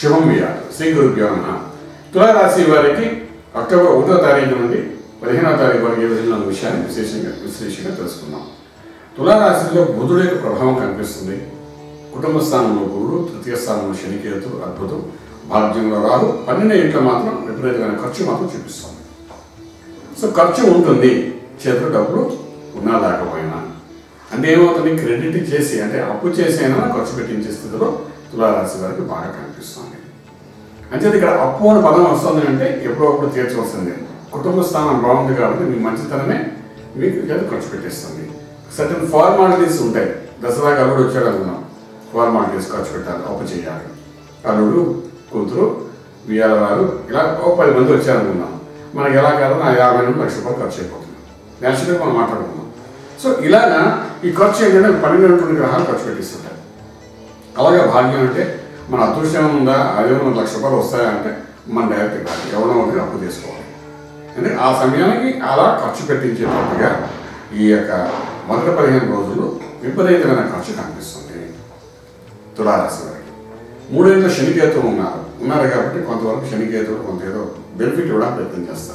శుభం వ్యాధ శ్రీ గురుభ్యో నమ తులారాశి వారికి అక్టోబర్ ఒకటో తారీఖు నుండి పదిహేనవ తారీఖు వరకు ఏ విధంగా ఉన్న విషయాన్ని విశేషంగా విశ్లేషంగా తెలుసుకుందాం తులారాశిలో బుధుడు యొక్క ప్రభావం కనిపిస్తుంది కుటుంబ స్థానంలో గురుడు తృతీయ స్థానంలో శనికేతు అద్భుతం భాగ్యంలో రాహు పన్నెండు ఇంట్లో మాత్రం విపరీతమైన ఖర్చు మాత్రం చూపిస్తుంది సో ఖర్చు ఉంటుంది చేతిలో డబ్బులు ఉన్నా లేకపోయినా అంటే ఏమవుతుంది క్రెడిట్ చేసి అంటే అప్పు చేసి అయినా ఖర్చు పెట్టించే స్థితిలో తులారాశి వారికి బాగా కనిపిస్తుంది అంటే ఇక్కడ అప్పు అని పదం వస్తుంది అంటే ఎప్పుడప్పుడు తీర్చవలసిందే కుటుంబ స్థానం బాగుంది కాబట్టి మీ మంచితనమే మీకు ఏదో ఖర్చు పెట్టేస్తుంది సర్టన్ ఫార్మాలిటీస్ ఉంటాయి దసరాకి అల్లుడు వచ్చాడు అనుకున్నాం ఫార్మాలిటీస్ ఖర్చు పెట్టాలి అప్పు చేయాలి అల్లుడు కూతురు వియాల వారు ఇలా ఒక పది మంది వచ్చారనుకున్నాం మనకి ఎలా కాదు నా యాభై నుండి లక్ష రూపాయలు ఖర్చు అయిపోతుంది నేచురల్గా మనం మాట్లాడుకున్నాం సో ఇలాగా ఈ ఖర్చు ఏంటంటే పన్నెండు గ్రహాలు ఖర్చు పెట్టిస్తుంటాయి అలాగే భాగ్యం అంటే మన అదృష్టం ఉందా అదే మన లక్ష రూపాయలు వస్తాయా అంటే మన డైరెక్ట్ కాదు ఎవరో ఒకటి అప్పు తీసుకోవాలి అంటే ఆ సమయానికి అలా ఖర్చు పెట్టించేటట్టుగా ఈ యొక్క మొదటి పదిహేను రోజులు విపరీతమైన ఖర్చు కనిపిస్తుంది తులారాశి వారికి మూడేళ్ళ శనికేతువు ఉన్నారు ఉన్నారు కాబట్టి కొంతవరకు శనికేతుడు కొంత ఏదో బెనిఫిట్ ఇవ్వడానికి ప్రయత్నం చేస్తారు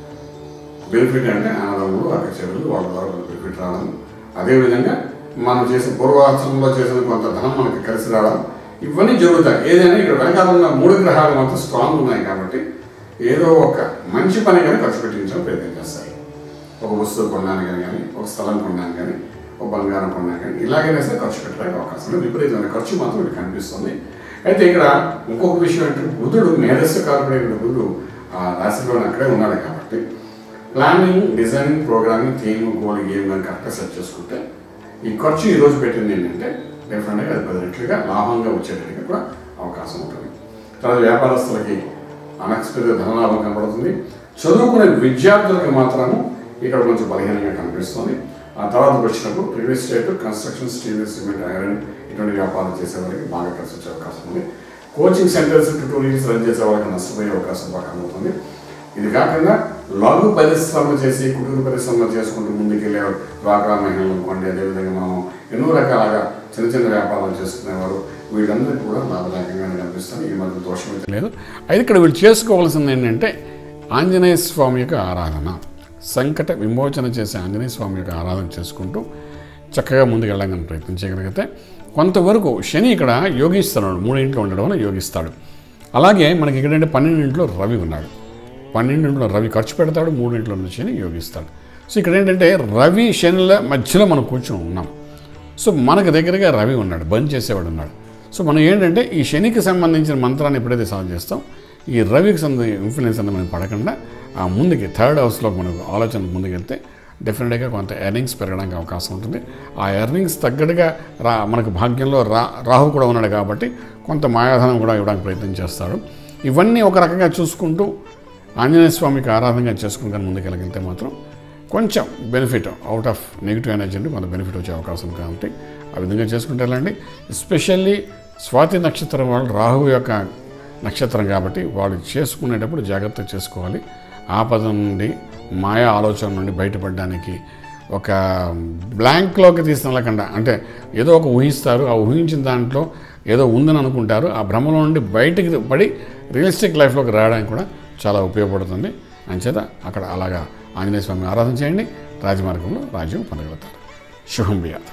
బెనిఫిట్ అంటే అన్నదమ్ములు అక్క చెల్లెలు వాళ్ళ ద్వారా బెనిఫిట్ రావడం అదేవిధంగా మనం చేసిన పూర్వాశ్రమంలో చేసిన కొంత ధనం మనకి కలిసి రావడం ఇవన్నీ జరుగుతాయి ఏదైనా ఇక్కడ వెనకాల ఉన్న మూడు గ్రహాలు మాత్రం స్ట్రాంగ్ ఉన్నాయి కాబట్టి ఏదో ఒక మంచి పని కానీ ఖర్చు పెట్టించడం ప్రయత్నం చేస్తాయి ఒక వస్తువు కొనడానికి కానీ ఒక స్థలం కొనడానికి కానీ ఒక బంగారం కొనడానికి కానీ ఇలాగైనా సరే ఖర్చు పెట్టడానికి అవకాశం ఉంది విపరీతమైన ఖర్చు మాత్రం ఇక్కడ కనిపిస్తుంది అయితే ఇక్కడ ఇంకొక విషయం ఏంటంటే బుధుడు మేధస్సు కారకుడైన బుధుడు ఆ రాశిలో అక్కడే ఉన్నాడు కాబట్టి planning designing programming theme goal game కానీ కరెక్ట్గా సెట్ చేసుకుంటే ఈ ఖర్చు ఈ రోజు పెట్టింది ఏంటంటే డెఫినెట్గా అది పది రెట్లుగా లాభంగా వచ్చేటట్టుగా కూడా అవకాశం ఉంటుంది తర్వాత వ్యాపారస్తులకి అన్ఎక్స్పెక్టెడ్ ధనలాభం కనబడుతుంది చదువుకునే విద్యార్థులకు మాత్రము ఇక్కడ కొంచెం బలహీనంగా కనిపిస్తుంది ఆ తర్వాత వచ్చినప్పుడు real estate construction steel cement iron ఇటువంటి వ్యాపారం చేసే వారికి బాగా కలిసి వచ్చే అవకాశం ఉంది కోచింగ్ సెంటర్స్ ట్యూటోరియల్స్ రన్ చేసే వాళ్ళకి నష్టపోయే అవకాశం బాగా కనబడుతుంది ఇది కాకుండా లఘు పరిశ్రమ చేసి కుటుంబ పరిశ్రమ చేసుకుంటూ ముందుకెళ్ళే డ్వాక్రా మహిళలు అనుకోండి అదేవిధంగా మనం ఎన్నో రకాలుగా చిన్న చిన్న వ్యాపారాలు చేసుకునేవారు వీళ్ళందరికీ కూడా లాభదాయకంగానే కనిపిస్తుంది ఈ మధ్య దోషం అయితే లేదు అయితే ఇక్కడ వీళ్ళు చేసుకోవాల్సింది ఏంటంటే ఆంజనేయ స్వామి యొక్క ఆరాధన సంకట విమోచన చేసే ఆంజనేయ స్వామి యొక్క ఆరాధన చేసుకుంటూ చక్కగా ముందుకు వెళ్ళడానికి ప్రయత్నం చేయగలిగితే కొంతవరకు శని ఇక్కడ యోగిస్తున్నాడు మూడింట్లో ఉండడం వల్ల యోగిస్తాడు అలాగే మనకి ఇక్కడంటే పన్నెండింట్లో రవి ఉన్నాడు పన్నెండింట్లో రవి ఖర్చు పెడతాడు మూడింట్లో ఉన్న శని యోగిస్తాడు సో ఇక్కడ ఏంటంటే రవి శనిల మధ్యలో మనం కూర్చొని ఉన్నాం సో మనకు దగ్గరగా రవి ఉన్నాడు బంద్ చేసేవాడు ఉన్నాడు సో మనం ఏంటంటే ఈ శనికి సంబంధించిన మంత్రాన్ని ఎప్పుడైతే సాల్వ్ చేస్తాం ఈ రవికి సంబంధించిన ఇన్ఫ్లుయెన్స్ అనేది మనం పడకుండా ఆ ముందుకి థర్డ్ హౌస్లో మనకు ఆలోచన ముందుకెళ్తే డెఫినెట్గా కొంత ఎర్నింగ్స్ పెరగడానికి అవకాశం ఉంటుంది ఆ ఎర్నింగ్స్ తగ్గట్టుగా రా మనకు భాగ్యంలో రా రాహు కూడా ఉన్నాడు కాబట్టి కొంత మాయాధనం కూడా ఇవ్వడానికి ప్రయత్నం చేస్తాడు ఇవన్నీ ఒక రకంగా చూసుకుంటూ ఆంజనేయ స్వామికి ఆరాధనగా చేసుకుని కానీ ముందుకెళ్ళగలిగితే మాత్రం కొంచెం benefit out of negative energy నుండి కొంత బెనిఫిట్ వచ్చే అవకాశం ఉంది కాబట్టి ఆ విధంగా చేసుకుంటే వెళ్ళండి ఎస్పెషల్లీ స్వాతి నక్షత్రం వాళ్ళు రాహు యొక్క నక్షత్రం కాబట్టి వాళ్ళు చేసుకునేటప్పుడు జాగ్రత్త చేసుకోవాలి ఆపద నుండి మాయా ఆలోచన నుండి బయటపడడానికి ఒక బ్లాంక్లోకి తీసుకెళ్ళకుండా అంటే ఏదో ఒక ఊహిస్తారు ఆ ఊహించిన దాంట్లో ఏదో ఉందని అనుకుంటారు ఆ భ్రమలో నుండి బయటికి పడి రియలిస్టిక్ లైఫ్లోకి రావడానికి కూడా చాలా ఉపయోగపడుతుంది అంచేత అక్కడ అలాగా ఆంజనేయ స్వామి ఆరాధన చేయండి రాజమార్గంలో రాజ్యం పొందగలుగుతారు శుభం బియాత్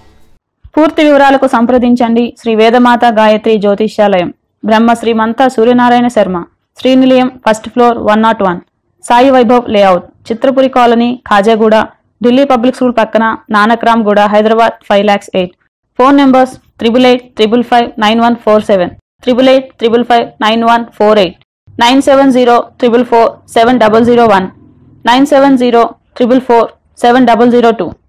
పూర్తి వివరాలకు సంప్రదించండి శ్రీ వేదమాత గాయత్రి జ్యోతిష్యాలయం Brahma Srimantha Suryanarayana Sharma Srinilayam first floor one naught one Sai Vaibhav layout Chitrapuri colony Khajaguda Delhi public school పక్కన Nanakramguda Hyderabad five lakhs eight phone numbers triple eight triple five nine one four seven triple eight triple five nine one four eight nine seven zero triple four seven double zero one nine seven zero triple four seven double zero two